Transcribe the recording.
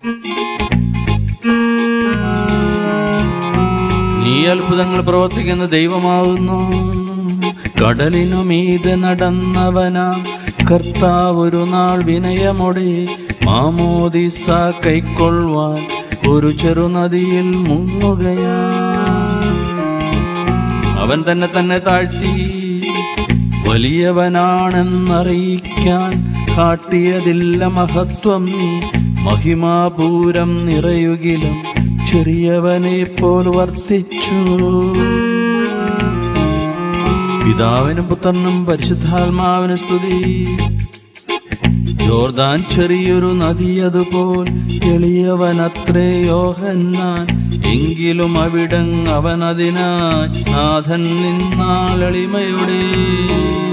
നീ അത്ഭുതങ്ങൾ പ്രവർത്തിക്കുന്ന ദൈവമാകുന്നു കടലിനു മീതെ നടന്നവനാ കർത്താവ് ഒരു നാൾ വിനയമോടെ മാമോദിസ കൈക്കൊള്ളുവാൻ ഒരു ചെറുനദിയിൽ മുങ്ങുകയാ അവൻ തന്നെ തന്നെ താഴ്ത്തി വലിയവനാണെന്നറിയിക്കാൻ കാട്ടിയതില്ല മഹത്വം നീ മഹിമാപൂരം നിറയുകിലും ചെറിയവനെ പോൽ വർത്തിച്ചു പിതാവിനും പുത്രനും പരിശുദ്ധാത്മാവിന് സ്തുതി ജോർദാൻ ചെറിയൊരു നദിയതുപോൽ എളിയവനത്രേ യോഹന്നാൻ എങ്കിലും അവിടങ് അവനതിനായി നാഥൻ നിന്നാളെളിമയുടെ